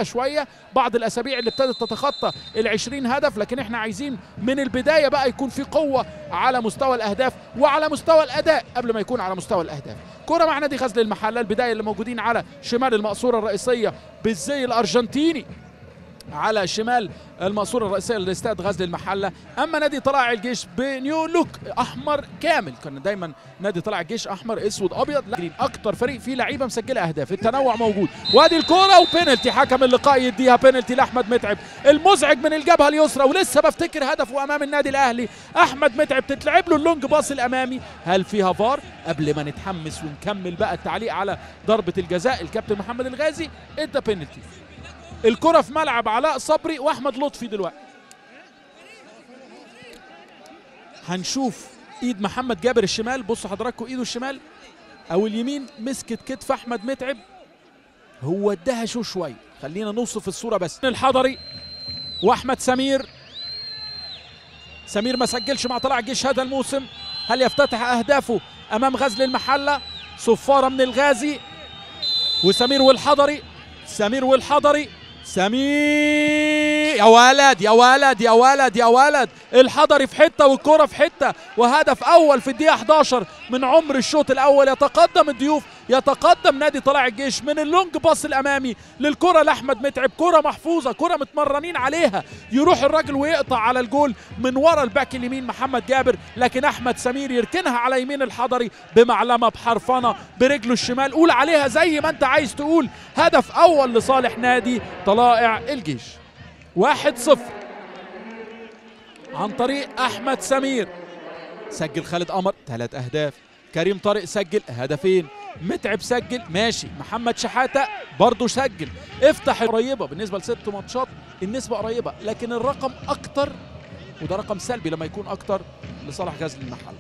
مهمله شويه بعض الاسابيع اللي ابتدت تتخطى ال 20 هدف لكن احنا عايزين من البدايه بقى يكون في قوه على مستوى الاهداف وعلى مستوى الاداء قبل ما يكون على مستوى الاهداف كره مع نادي غزل المحله البدايه اللي موجودين على شمال المقصوره الرئيسيه بالزي الارجنتيني على شمال المقصوره الرئيسيه لاستاد غزل المحله اما نادي طلائع الجيش بنيو لوك احمر كامل كان دايما نادي طلائع الجيش احمر اسود ابيض لكن اكتر فريق فيه لعيبه مسجله اهداف التنوع موجود وادي الكوره وبينالتي حكم اللقاء يديها بينالتي لاحمد متعب المزعج من الجبهه اليسرى ولسه بفتكر هدفه امام النادي الاهلي احمد متعب تتلعب له اللونج باص الامامي هل فيها فار قبل ما نتحمس ونكمل بقى التعليق على ضربه الجزاء الكابتن محمد الغازي ادى بينالتي الكرة في ملعب علاء صبري واحمد لطفي دلوقتي هنشوف ايد محمد جابر الشمال بصوا حضراتكم ايده الشمال او اليمين مسكت كتف احمد متعب هو اداها شو شوي خلينا نوصف الصوره بس الحضري واحمد سمير سمير ما سجلش مع طلائع الجيش هذا الموسم هل يفتتح اهدافه امام غزل المحله صفاره من الغازي وسمير والحضري سمير والحضري سمير يا ولد يا ولد يا ولد يا ولد الحضري في حته والكره في حته وهدف اول في الدقيقه 11 من عمر الشوط الاول يتقدم الضيوف يتقدم نادي طلائع الجيش من اللونج باص الامامي للكره لاحمد متعب كره محفوظه كره متمرنين عليها يروح الراجل ويقطع على الجول من ورا الباك اليمين محمد جابر لكن احمد سمير يركنها على يمين الحضري بمعلمه بحرفنه برجله الشمال قول عليها زي ما انت عايز تقول هدف اول لصالح نادي طلائع الجيش واحد صفر عن طريق احمد سمير سجل خالد قمر ثلاث اهداف كريم طارق سجل هدفين متعب سجل ماشي محمد شحاته برضه سجل افتح قريبه بالنسبه لست ماتشات النسبه قريبه لكن الرقم اكتر وده رقم سلبي لما يكون اكتر لصالح غزل المحله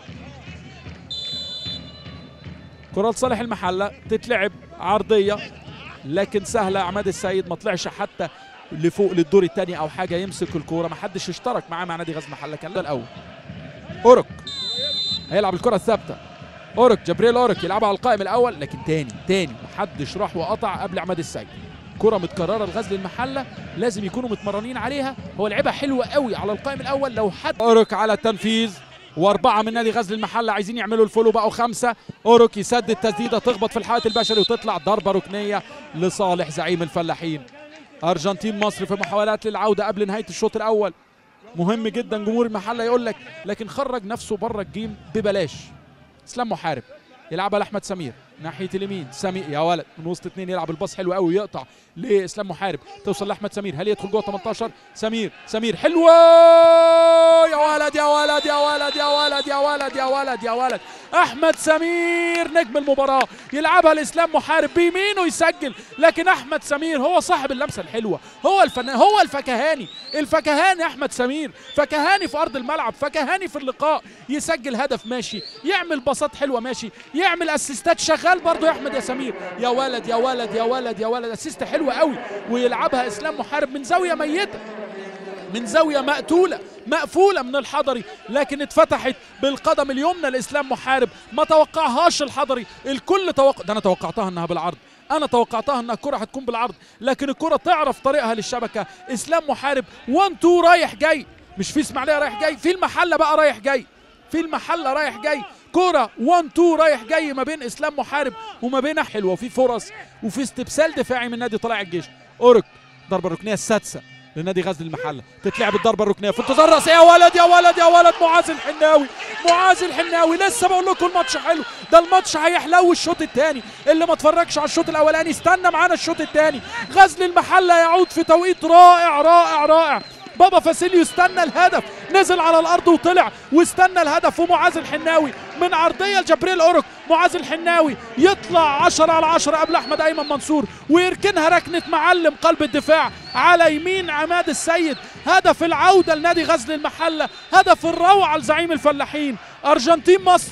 كره لصالح المحله تتلعب عرضيه لكن سهله عماد السيد ما طلعش حتى لفوق للدور الثاني او حاجه يمسك الكوره ما حدش اشترك معاه مع نادي غزل المحله كان الاول اورك هيلعب الكره الثابته اورك جبريل اورك يلعبها على القائم الاول لكن تاني تاني محدش راح وقطع قبل عماد السيد كرة متكررة لغزل المحلة لازم يكونوا متمرنين عليها هو لعبها حلوة قوي على القائم الأول لو حد أورك على التنفيذ وأربعة من نادي غزل المحلة عايزين يعملوا الفولو بقوا خمسة أورك يسدد تسديدة تخبط في الحائط البشري وتطلع ضربة ركنية لصالح زعيم الفلاحين أرجنتين مصر في محاولات للعودة قبل نهاية الشوط الأول مهم جدا جمهور المحلة يقول لك لكن خرج نفسه بره الجيم ببلاش اسلام محارب يلعبها لاحمد سمير ناحيه اليمين سمير يا ولد من وسط اثنين يلعب الباص حلو قوي ويقطع لاسلام محارب توصل لاحمد سمير هل يدخل جوه 18 سمير سمير حلوه يا ولد يا ولد يا ولد يا ولد يا ولد يا ولد يا ولد احمد سمير نجم المباراه يلعبها لاسلام محارب بيمينه يسجل لكن احمد سمير هو صاحب اللمسه الحلوه هو الفنان هو الفكهاني الفكهاني احمد سمير فكهاني في ارض الملعب فكهاني في اللقاء يسجل هدف ماشي يعمل باصات حلوه ماشي يعمل اسيستات شغال برضه يا احمد يا سمير يا ولد يا ولد يا ولد يا ولد اسيست حلوه قوي ويلعبها اسلام محارب من زاويه ميته من زاويه مقتوله مقفوله من الحضري لكن اتفتحت بالقدم اليمنى لاسلام محارب ما توقعهاش الحضري الكل توقع ده انا توقعتها انها بالعرض انا توقعتها انها الكره هتكون بالعرض لكن الكره تعرف طريقها للشبكه اسلام محارب 1 2 رايح جاي مش في اسماعيليه رايح جاي في المحله بقى رايح جاي في المحله رايح جاي كرة 1 2 رايح جاي ما بين اسلام محارب وما بين حلوه وفي فرص وفي استبسال دفاعي من نادي طلائع الجيش اورك ضربه الركنيه السادسه لنادي غزل المحله تتلعب الضربه الركنيه في انتظار راسيه يا ولد يا ولد يا ولد معاذ الحناوي معاذ الحناوي لسه بقول لكم الماتش حلو ده الماتش هيحلو الشوط الثاني اللي ما اتفرجش على الشوط الاولاني استنى معانا الشوط الثاني غزل المحله يعود في توقيت رائع رائع رائع بابا فاسيليو استنى الهدف نزل على الارض وطلع واستنى الهدف ومعاذ الحناوي من عرضيه لجبريل اورك معاذ الحناوي يطلع 10 على 10 قبل احمد ايمن منصور ويركنها ركنه معلم قلب الدفاع على يمين عماد السيد هدف العوده لنادي غزل المحله هدف الروعه لزعيم الفلاحين ارجنتين مصر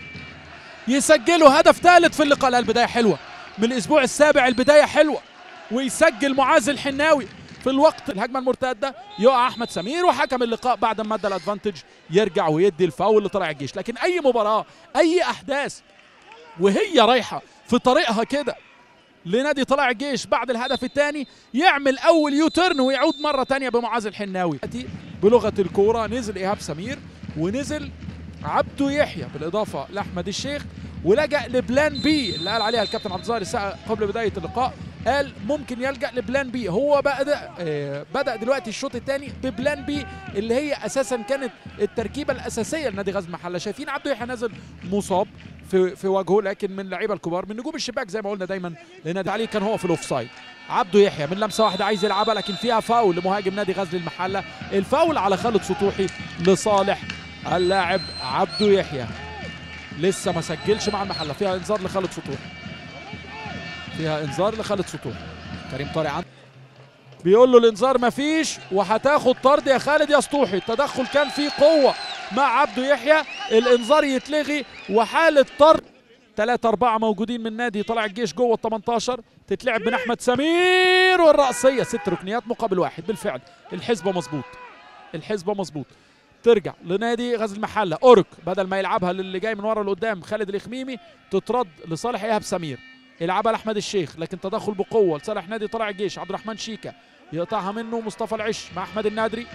يسجلوا هدف ثالث في اللقاء لا البدايه حلوه من الاسبوع السابع البدايه حلوه ويسجل معاذ الحناوي في الوقت الهجمه المرتده يقع احمد سمير وحكم اللقاء بعد ما ادى الادفانتج يرجع ويدي الفاول لطلائع الجيش لكن اي مباراه اي احداث وهي رايحه في طريقها كده لنادي طلائع الجيش بعد الهدف الثاني يعمل اول يوترن ويعود مره ثانيه بمعاذ الحناوي بلغه الكوره نزل ايهاب سمير ونزل عبدو يحيى بالاضافه لاحمد الشيخ ولجا لبلان بي اللي قال عليها الكابتن عبد الظاهر الساعه قبل بدايه اللقاء قال ممكن يلجا لبلان بي هو بدا آه بدا دلوقتي الشوط الثاني ببلان بي اللي هي اساسا كانت التركيبه الاساسيه لنادي غزل المحله شايفين عبدو يحيى نازل مصاب في في وجهه لكن من اللعيبه الكبار من نجوم الشباك زي ما قلنا دايما لنادي علي كان هو في الاوف سايد عبدو يحيى من لمسه واحده عايز يلعبها لكن فيها فاول لمهاجم نادي غزل المحله الفاول على خالد سطوحي لصالح اللاعب عبدو يحيى لسه ما سجلش مع المحله فيها انذار لخالد سطوحي فيها انذار لخالد سطوحي كريم طارق عند بيقول له الانذار ما فيش وهتاخد طرد يا خالد يا سطوحي التدخل كان فيه قوه مع عبدو يحيى الانذار يتلغي وحاله طرد ثلاثة أربعة موجودين من نادي طلع الجيش جوه ال 18 تتلعب من أحمد سمير والرأسية ست ركنيات مقابل واحد بالفعل الحسبة مظبوط الحسبة مظبوط ترجع لنادي غزل المحلة أورك بدل ما يلعبها للي جاي من ورا لقدام خالد الإخميمي تترد لصالح إيهاب سمير يلعبها لأحمد الشيخ لكن تدخل بقوة لصالح نادي طلع الجيش عبد الرحمن شيكا يقطعها منه مصطفى العش مع أحمد النادري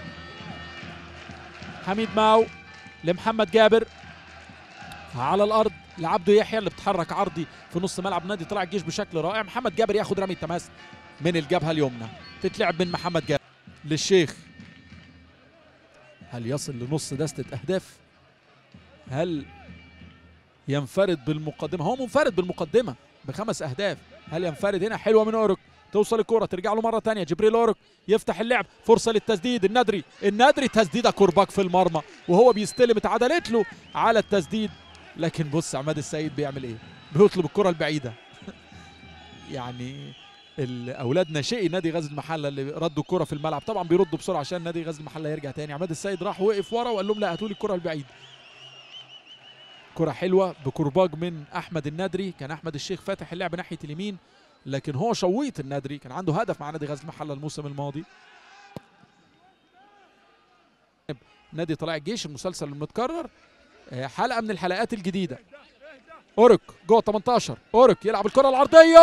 حميد ماو لمحمد جابر على الارض لعبده يحيى اللي بتحرك عرضي في نص ملعب نادي طلع الجيش بشكل رائع محمد جابر ياخد رمي التماس من الجبهه اليمنى تتلعب من محمد جابر للشيخ هل يصل لنص دستة اهداف هل ينفرد بالمقدمه هو منفرد بالمقدمه بخمس اهداف هل ينفرد هنا حلوه من اورك توصل الكرة ترجع له مرة تانية جبريل اورك يفتح اللعب فرصة للتسديد الندري الندري تسديدة كرباك في المرمى وهو بيستلم اتعدلت له على التسديد لكن بص عماد السيد بيعمل ايه بيطلب الكرة البعيدة يعني الاولاد ناشئي نادي غزل المحله اللي ردوا الكره في الملعب طبعا بيردوا بسرعه عشان نادي غزل المحله يرجع تاني عماد السيد راح وقف ورا وقال لهم لا هاتوا لي الكره البعيد كره حلوه بكرباج من احمد النادري كان احمد الشيخ فاتح اللعب ناحيه اليمين لكن هو شويط النادري كان عنده هدف مع نادي غزل المحله الموسم الماضي نادي طلائع الجيش المسلسل المتكرر حلقه من الحلقات الجديده اورك جوه 18 اورك يلعب الكره العرضيه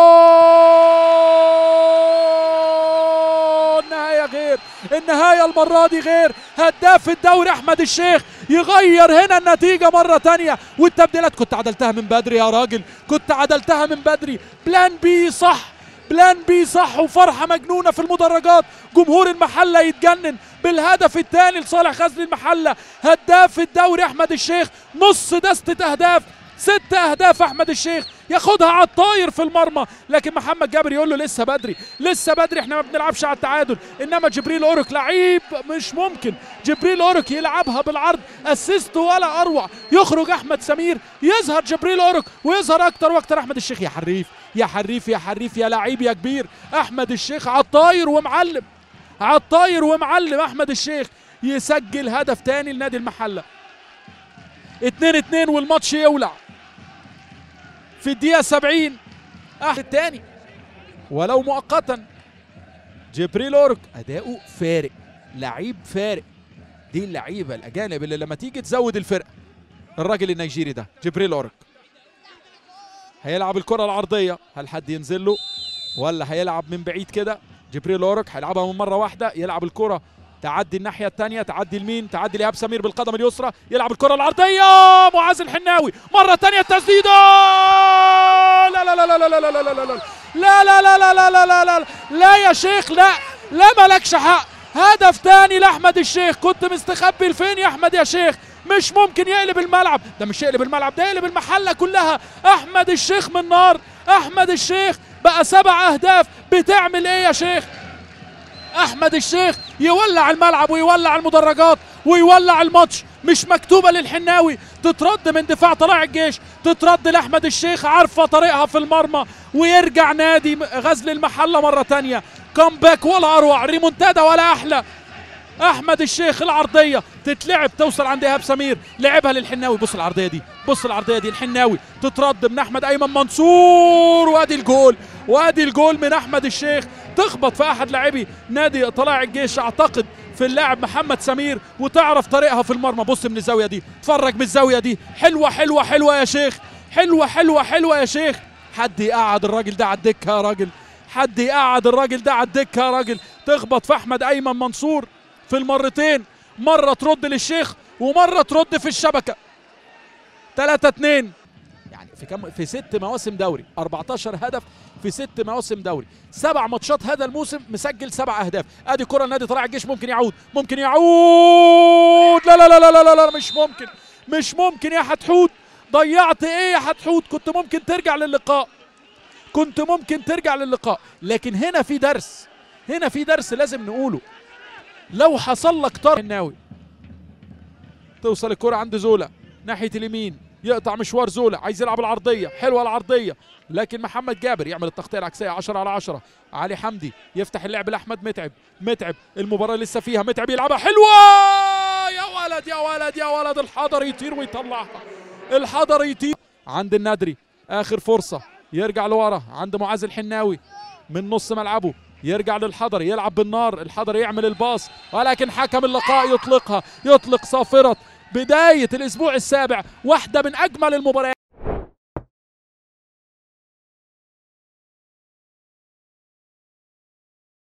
النهايه غير النهايه المره دي غير هداف الدوري احمد الشيخ يغير هنا النتيجه مره تانية والتبديلات كنت عدلتها من بدري يا راجل كنت عدلتها من بدري بلان بي صح بلان بي صح وفرحه مجنونه في المدرجات جمهور المحله يتجنن بالهدف الثاني لصالح غزل المحله هداف الدوري احمد الشيخ نص دستة اهداف ست اهداف احمد الشيخ ياخدها على الطاير في المرمى لكن محمد جابر يقول له لسه بدري لسه بدري احنا ما بنلعبش على التعادل انما جبريل اورك لعيب مش ممكن جبريل اورك يلعبها بالعرض اسيست ولا اروع يخرج احمد سمير يظهر جبريل اورك ويظهر اكتر واكتر احمد الشيخ يا حريف يا حريف يا حريف يا لعيب يا كبير احمد الشيخ على الطاير ومعلم على الطاير ومعلم احمد الشيخ يسجل هدف تاني لنادي المحله 2 2 والماتش يولع في الدقيقة 70 أحد الثاني ولو مؤقتا جبريل أورك أداؤه فارق لعيب فارق دي اللعيبة الأجانب اللي لما تيجي تزود الفرقة الراجل النيجيري ده جبريل أورك هيلعب الكرة العرضية هل حد ينزل له ولا هيلعب من بعيد كده جبريل أورك هيلعبها من مرة واحدة يلعب الكرة تعدي الناحية الثانية تعدي المين تعدي لإيهاب سمير بالقدم اليسرى يلعب الكرة العرضية معاذ الحناوي مرة ثانية التسديدة لا لا لا لا لا لا لا لا لا لا لا لا لا لا لا لا لا لا يا شيخ لا لا مالكش حق هدف ثاني لأحمد الشيخ كنت مستخبي لفين يا أحمد يا شيخ مش ممكن يقلب الملعب ده مش يقلب الملعب ده يقلب المحلة كلها أحمد الشيخ من نار أحمد الشيخ بقى سبع أهداف بتعمل إيه يا شيخ احمد الشيخ يولع الملعب ويولع المدرجات ويولع الماتش مش مكتوبه للحناوي تترد من دفاع طلائع الجيش تترد لاحمد الشيخ عارفه طريقها في المرمى ويرجع نادي غزل المحله مره تانية كومباك ولا اروع ريمونتادا ولا احلى احمد الشيخ العرضيه تتلعب توصل عند ايهاب سمير لعبها للحناوي بص العرضيه دي بص العرضيه دي الحناوي تترد من احمد ايمن منصور وادي الجول وادي الجول من احمد الشيخ تخبط في احد لاعبي نادي طلائع الجيش اعتقد في اللاعب محمد سمير وتعرف طريقها في المرمى بص من الزاويه دي اتفرج من الزاويه دي حلوه حلوه حلوه يا شيخ حلوه حلوه حلوه يا شيخ حد يقعد الراجل ده على الدكه يا راجل حد يقعد الراجل ده على الدكه يا راجل تخبط في احمد ايمن منصور في المرتين مره ترد للشيخ ومره ترد في الشبكه 3 2 يعني في كم في ست مواسم دوري 14 هدف في ست مواسم دوري سبع ماتشات هذا الموسم مسجل سبع اهداف ادي كره النادي طلائع الجيش ممكن يعود ممكن يعود لا لا لا لا لا, لا, لا مش ممكن مش ممكن يا حتحوت ضيعت ايه يا حتحوت كنت ممكن ترجع للقاء كنت ممكن ترجع للقاء لكن هنا في درس هنا في درس لازم نقوله لو حصل لك طرد الناوي توصل الكرة عند زولا ناحية اليمين يقطع مشوار زولا عايز يلعب العرضية حلوة العرضية لكن محمد جابر يعمل التغطية العكسية 10 على 10 علي حمدي يفتح اللعب لأحمد متعب متعب المباراة لسه فيها متعب يلعبها حلوة يا ولد يا ولد يا ولد الحضر يطير ويطلعها الحضر يطير عند الندري آخر فرصة يرجع لورا عند معاذ الحناوي من نص ملعبه يرجع للحضر يلعب بالنار الحضر يعمل الباص ولكن حكم اللقاء يطلقها يطلق صافرة بداية الأسبوع السابع واحدة من أجمل المباريات